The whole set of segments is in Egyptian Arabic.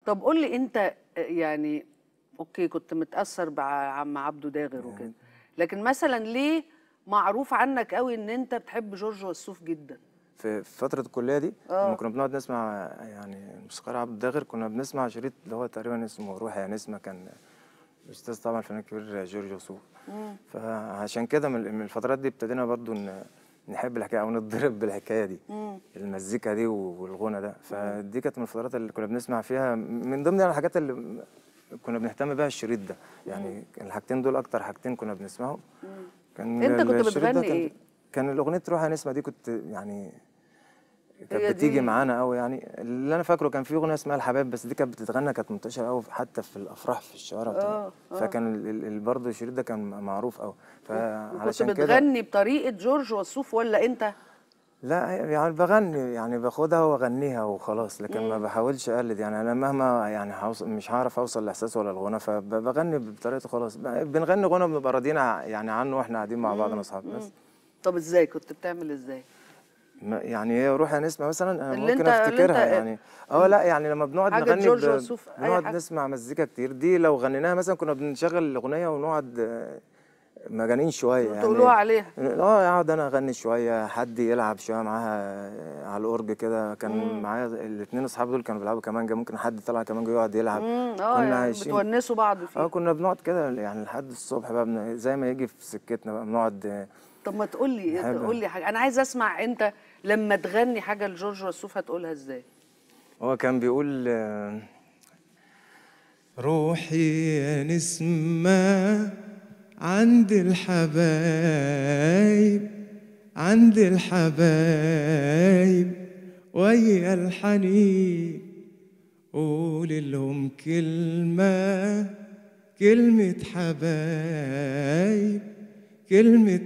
طب قول لي انت آه، يعني اوكي كنت متاثر بعم عبده داغر وكده لكن مثلا ليه معروف عنك قوي ان انت بتحب جورج وسوف جدا في في فتره الكليه دي آه. لما كنا بنقعد نسمع يعني الموسيقار عبد الداغر كنا بنسمع شريط اللي هو تقريبا اسمه روحي يا نسمه كان الاستاذ طبعا الفنان الكبير جورج وسوف فعشان كده من من الفترات دي ابتدينا برضو ن- نحب الحكايه او نتضرب بالحكايه دي المزيكا دي والغنى ده فدي كانت من الفترات اللي كنا بنسمع فيها من ضمن يعني الحاجات اللي كنا بنهتم بيها الشريط ده يعني الحاجتين دول اكتر حاجتين كنا بنسمعهم كان أنت كنت الشريط ده بتغني كان- إيه؟ كان الاغنيه روح يا نسمه دي كنت يعني هي كانت دي- بتيجي معانا قوي يعني اللي انا فاكره كان في اغنيه اسمها الحباب بس دي كانت بتتغنى كانت منتشره قوي حتى في الافراح في الشوارع وبتاع. آه، آه. فكان ال- ال- ال- برضه الشريط ده كان معروف قوي كنت فعلشان كده بتغني بطريقه جورج وسوف ولا انت لا يعني بغني يعني باخدها واغنيها وخلاص لكن ما بحاولش اقلد يعني انا مهما يعني هوصل مش هعرف اوصل لاحساس ولا الغنى فبغني بطريقته خلاص ب- بنغني غنى بنبقى راضيين ع- يعني عنه واحنا قاعدين مع بعض انا واصحابي بس طب ازاي كنت بتعمل ازاي ما- يعني هي روح يا نسمة مثلا انا اللي ممكن أنت- اللي افتكرها أنت- يعني اه لا يعني لما بنقعد حاجة نغني جورج ب- وسوف، أي بنقعد حاجة. نسمع مزيكا كتير دي لو غنيناها مثلا كنا بنشغل الاغنيه ونقعد آه، مجانين شويه يعني تقولوها عليها اه اقعد انا اغني شويه حد يلعب شويه معاها آه، على الاورج كده كان معايا الاثنين اصحابي دول كانوا بيلعبوا كمانجا ممكن حد طلع كمانجا يقعد يلعب امم اه يعني بتونسوا بعض اه فيه كنا بنقعد كده يعني لحد الصبح بقى بن- زي ما يجي في سكتنا بقى بنقعد آه، طب ما تقول لي بحب- تقول لي حاجه انا عايز اسمع انت لما تغني حاجه لجورج وسوف هتقولها ازاي هو كان بيقول آه، روحي يا نسمة عند الحبايب عند الحبايب ويا الحنين قول لهم كلمة كلمة حبايب كلمة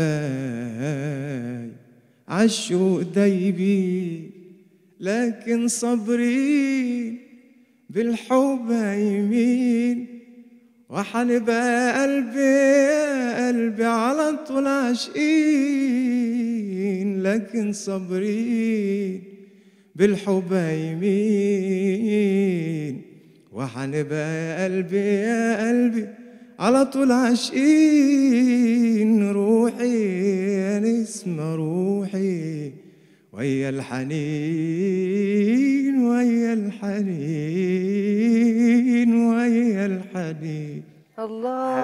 حبايب عالشوق دايبين لكن صابرين بالحب يمين وحنبقى قلبي يا قلبي على طول عاشقين لكن صابرين بالحب يمين وحنبقى يا قلبي يا قلبي على طول عاشقين روحي يا نسمة روحي ويا الحنين ويا الحنين ويا الحنين الله